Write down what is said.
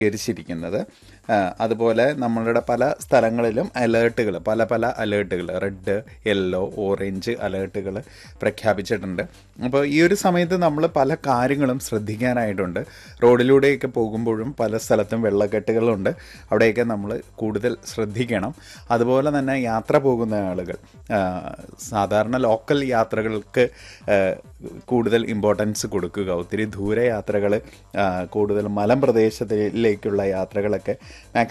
കരിച്ചിരിക്കുന്നത് ആ, അതുപോലെ നമ്മളുടെ പല സ്ഥലങ്ങളിലും അലേർട്ടുകൾ പല പല അലേർട്ടുകൾ റെഡ് യെല്ലോ ഓറഞ്ച് അലേർട്ടുകൾ പ്രഖ്യാപിച്ചിട്ടുണ്ട് അപ്പോൾ ഈ ഒരു സമയത്ത് നമ്മൾ പല കാര്യങ്ങളും ശ്രദ്ധിക്കാനായിട്ടുണ്ട് റോഡിലൂടെയൊക്കെ പോകുമ്പോഴും പല സ്ഥലത്തും വെള്ളക്കെട്ടുകളുണ്ട് അവിടെയൊക്കെ നമ്മൾ കൂടുതൽ ശ്രദ്ധിക്കണം അതുപോലെ തന്നെ യാത്ര പോകുന്ന ആളുകൾ ആ, സാധാരണ ലോക്കൽ യാത്രകൾക്ക് ആ, കൂടുതൽ ഇമ്പോർട്ടൻസ് കൊടുക്കുക ഒത്തിരി ദൂര യാത്രകൾ കൂടുതൽ മലമ്പ്രദേശത്തിലേക്കുള്ള യാത്രകളൊക്കെ മാക്സിമം